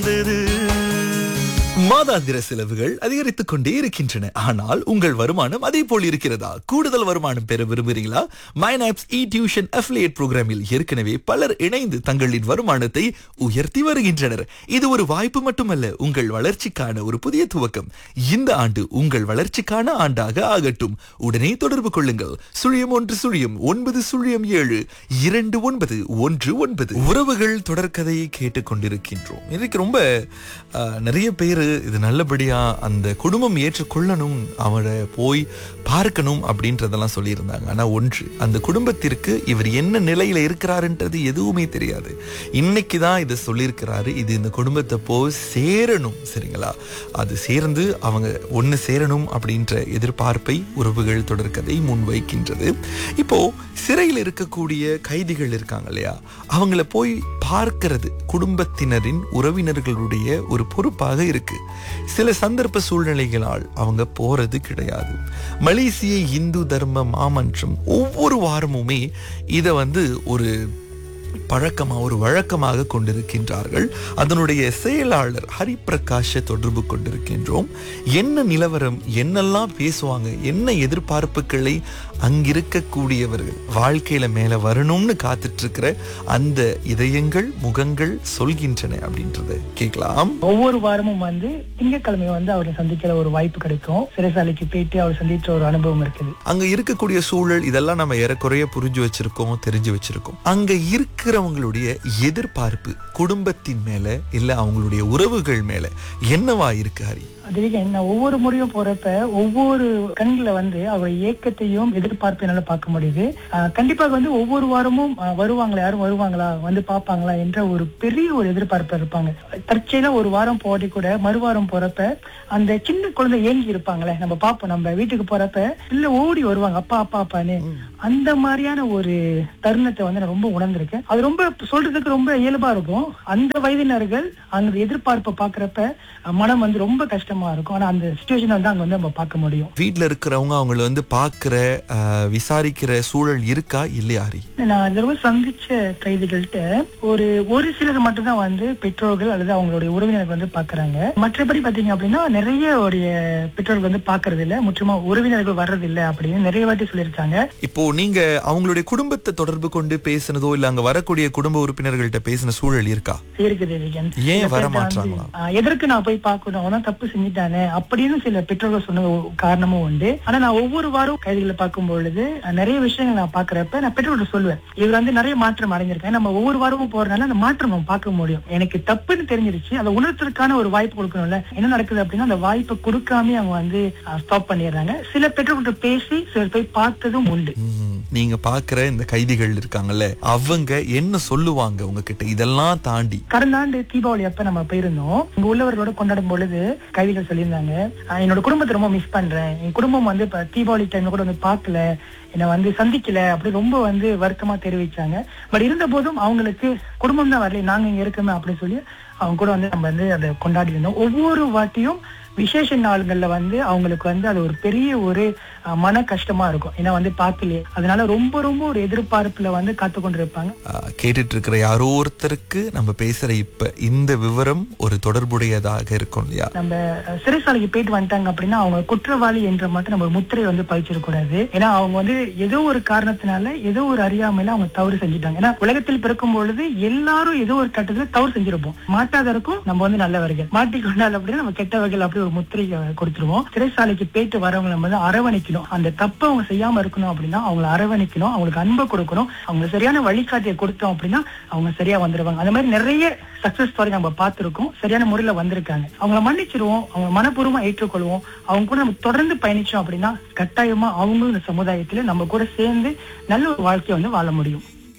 மாதாந்திர செலவுகள் அதிகரித்துக் கொண்டே இருக்கின்றன ஆனால் உங்கள் வருமானம் அதே போல் இருக்கிறதா கூடுதல் வருமானம் பெற விரும்புகிறீங்களா மைனாப்ஸ் இ டியூஷன் அஃபிலியேட் புரோகிராமில் ஏற்கனவே பலர் இணைந்து தங்களின் வருமானத்தை உயர்த்தி வருகின்றனர் இது ஒரு வாய்ப்பு மட்டுமல்ல உங்கள் வளர்ச்சிக்கான ஒரு புதிய துவக்கம் இந்த ஆண்டு உங்கள் வளர்ச்சிக்கான ஆண்டாக ஆகட்டும் உடனே தொடர்பு கொள்ளுங்கள் சுழியம் ஒன்று சுழியம் ஒன்பது சுழியம் ஏழு இரண்டு ஒன்பது ஒன்று ஒன்பது உறவுகள் தொடர்கதையை கேட்டுக்கொண்டிருக்கின்றோம் இதுக்கு ரொம்ப ஆஹ், நிறைய பேர் இது நல்லபடியா அந்த குடும்பம் ஏற்றுக்கொள்ளணும் அவரை போய் பார்க்கணும் அப்படின்றதெல்லாம் சொல்லியிருந்தாங்க ஆனா ஒன்று அந்த குடும்பத்திற்கு இவர் என்ன நிலையில இருக்கிறாருன்றது எதுவுமே தெரியாது இன்னைக்கு தான் இதை சொல்லியிருக்கிறாரு இது இந்த குடும்பத்தை போய் சேரணும் சரிங்களா அது சேர்ந்து அவங்க ஒன்று சேரணும் அப்படின்ற எதிர்பார்ப்பை உறவுகள் தொடர்கதை முன்வைக்கின்றது இப்போ சிறையில் இருக்கக்கூடிய கைதிகள் இருக்காங்க இல்லையா அவங்கள போய் பார்க்கிறது குடும்பத்தினரின் உறவினர்களுடைய ஒரு பொறுப்பாக இருக்கு சில சந்தர்ப்ப சூழ்நிலைகளால் அவங்க போறது கிடையாது மலேசிய இந்து தர்ம மாமன்றம் ஒவ்வொரு வாரமுமே இதை வந்து ஒரு பழக்கமா ஒரு வழக்கமாக கொண்டிருக்கின்றார்கள் அதனுடைய செயலாளர் ஹரிப்பிரகாஷை தொடர்பு கொண்டிருக்கின்றோம் என்ன நிலவரம் என்னெல்லாம் பேசுவாங்க என்ன எதிர்பார்ப்புகளை அங்கிருக்கக்கூடியவர்கள் வாழ்க்கையில மேல வரணும்னு காத்துட்டு இருக்கிற அந்த இதயங்கள் முகங்கள் சொல்கின்றன அப்படின்றத கேட்கலாம் ஒவ்வொரு வாரமும் வந்து திங்கட்கிழமை வந்து அவரை சந்திக்கிற ஒரு வாய்ப்பு கிடைக்கும் சிறைசாலைக்கு போயிட்டு அவர் சந்திச்ச ஒரு அனுபவம் இருக்குது அங்க இருக்கக்கூடிய சூழல் இதெல்லாம் நம்ம ஏறக்குறைய புரிஞ்சு வச்சிருக்கோம் தெரிஞ்சு வச்சிருக்கோம் அங்க இருக்கிறவங்களுடைய எதிர்பார்ப்பு குடும்பத்தின் மேல இல்ல அவங்களுடைய உறவுகள் மேல என்னவா இருக்கு ஹரி அதுவே என்ன ஒவ்வொரு முறையும் போறப்ப ஒவ்வொரு கண்ணுல வந்து அவர் ஏக்கத்தையும் எதிர்பார்ப்பு என்னால பார்க்க முடியுது ஆஹ் கண்டிப்பாக வந்து ஒவ்வொரு வாரமும் ஆஹ் வருவாங்களா யாரும் வருவாங்களா வந்து பார்ப்பாங்களா என்ற ஒரு பெரிய ஒரு எதிர்பார்ப்பு இருப்பாங்க தற்செயலா ஒரு வாரம் போடி கூட மறுவாரம் போறப்ப அந்த சின்ன குழந்தை ஏங்கி இருப்பாங்களே நம்ம பார்ப்போம் நம்ம வீட்டுக்கு போறப்ப இல்ல ஓடி வருவாங்க அப்பா அப்பா அப்பான்னு அந்த மாதிரியான ஒரு தருணத்தை வந்து நான் ரொம்ப உணர்ந்திருக்கேன் அது ரொம்ப சொல்றதுக்கு ரொம்ப இயல்பா இருக்கும் அந்த வயதினர்கள் அந்த எதிர்பார்ப்பை பாக்குறப்ப அஹ், மனம் வந்து ரொம்ப கஷ்டமா இருக்கும் ஆனா அந்த சுச்சுவேஷன் வந்து அங்க வந்து நம்ம பார்க்க முடியும் வீட்ல இருக்கிறவங்க அவங்கள வந்து பாக்குற ஆஹ், விசாரிக்கிற சூழல் இருக்கா இல்லையா ஹரி நான் இந்த தடவை சந்திச்ச கைதிகள்கிட்ட ஒரு ஒரு சிலர் மட்டும்தான் வந்து பெற்றோர்கள் அல்லது அவங்களுடைய உறவினர்கள் வந்து பாக்குறாங்க மற்றபடி பாத்தீங்க அப்படின்னா நிறைய உடைய பெற்றோர்கள் வந்து பாக்குறது இல்ல முற்றிலுமா உறவினர்கள் வர்றது இல்ல அப்படின்னு நிறைய வாட்டி சொல்லியிருக்காங்க இப்போ நீங்க அவங்களுடைய குடும்பத்தை தொடர்பு கொண்டு பேசினதோ இல்ல அங்க வரக்கூடிய குடும்ப உறுப்பினர்கள்ட்ட பேசின சூழல் இருக்கா இருக்குது விஜயன். ஏன் சில வர பேர் வந்து, மாட்றாங்களா? ஆஹ், எதற்கு நான் போய் பார்க்கணும் அவன் தான் தப்பு செஞ்சுட்டானே அப்படின்னு சில பெற்றோர்கள் சொன்ன ஒரு காரணமும் உண்டு ஆனா நான் ஒவ்வொரு வாரம் கைதிகளை பார்க்கும் பொழுது ஆஹ், நிறைய விஷயங்கள் நான் பாக்குறப்ப நான் பெற்றோர்கள் சொல்லுவேன் இவர் வந்து நிறைய மாற்றம் அடைஞ்சிருக்கேன் நம்ம ஒவ்வொரு வாரமும் போறதுனால அந்த மாற்றம் நம்ம பார்க்க முடியும் எனக்கு தப்புன்னு தெரிஞ்சிருச்சு அதை உணர்த்துறதுக்கான ஒரு வாய்ப்பு கொடுக்கணும்ல என்ன நடக்குது அப்படின்னா அந்த வாய்ப்பை கொடுக்காம அவங்க வந்து ஸ்டாப் பண்ணிடுறாங்க சில பெற்றோர்கள்ட்ட பேசி சிலர் போய் பார்த்ததும் உண்டு ம், நீங்க பாக்குற இந்த கைதிகள் இருக்காங்கல்ல அவங்க என்ன சொல்லுவாங்க உங்ககிட்ட இதெல்லாம் தாண்டி கடந்த ஆண்டு தீபாவளி அப்ப நம்ம போயிருந்தோம் இங்க உள்ளவர்களோட கொண்டாடும் பொழுது கைதிகள் சொல்லியிருந்தாங்க "ஆஹ் என்னோட குடும்பத்தை ரொம்ப மிஸ் பண்றேன் என் குடும்பம் வந்து இப்ப தீபாவளி டைம்ல கூட வந்து பார்க்கல என்னை வந்து சந்திக்கல அப்படி ரொம்ப வந்து வருத்தமா தெரிவிச்சாங்க பட் இருந்த போதும் அவங்களுக்கு குடும்பம் தான் வரல நாங்க இங்க இருக்கோமே அப்படின்னு சொல்லி அவங்க கூட வந்து நம்ம வந்து அதை கொண்டாடி இருந்தோம் ஒவ்வொரு வாட்டியும் விசேஷ நாள்கள்ல வந்து அவங்களுக்கு வந்து அது ஒரு பெரிய ஒரு அஹ், மன கஷ்டமா இருக்கும் ஏன்னா வந்து பார்க்கலையே அதனால ரொம்ப ரொம்ப ஒரு எதிர்பார்ப்புல வந்து காத்து கொண்டிருப்பாங்க ஆஹ், கேட்டுட்டு இருக்கிற யாரோ ஒருத்தருக்கு நம்ம பேசுற இப்ப இந்த விவரம் ஒரு தொடர்புடையதாக இருக்கும் இல்லையா நம்ம அஹ், சிறைசாலைக்கு போயிட்டு வந்துட்டாங்க அப்படின்னா அவங்க குற்றவாளி என்ற மட்டும் நம்ம ஒரு முத்திரை வந்து பதிச்சிடக்கூடாது ஏன்னா அவங்க வந்து ஏதோ ஒரு காரணத்தினால ஏதோ ஒரு அறியாமையில அவங்க தவறு செஞ்சுட்டாங்க ஏன்னா உலகத்தில் பிறக்கும் பொழுது எல்லாரும் ஏதோ ஒரு கட்டத்துல தவறு செஞ்சிருப்போம் மாட்டாதருக்கும் நம்ம வந்து நல்லவர்கள் மாட்டிக்கொண்டால் அப்படின்னா நம்ம கெட்டவர்கள் அப்படி ஒரு முத்திரை அஹ், கொடுத்துருவோம் சிறைசாலைக்கு போயிட்டு வரவங்க நம்ம வந்து அரவணைக்கணும் அந்த தப்பை அவங்க செய்யாம இருக்கணும் அப்படின்னா அவங்களை அரவணைக்கணும் அவங்களுக்கு அன்பை கொடுக்கணும் அவங்க சரியான வழிகாட்டியை கொடுத்தோம் அப்படின்னா அவங்க சரியா வந்துருவாங்க அந்த மாதிரி நிறைய சக்சஸ் ஸ்டோரி நம்ம பார்த்திருக்கோம் சரியான முறையில வந்திருக்காங்க அவங்கள மன்னிச்சிருவோம் அவங்க மனப்பூர்வமா ஏற்றுக்கொள்வோம் அவங்க கூட நம்ம தொடர்ந்து பயணிச்சோம் அப்படின்னா கட்டாயமா அவங்களும் இந்த சமுதாயத்துல நம்ம கூட சேர்ந்து நல்ல ஒரு வாழ்க்கையை வந்து வாழ முடியும்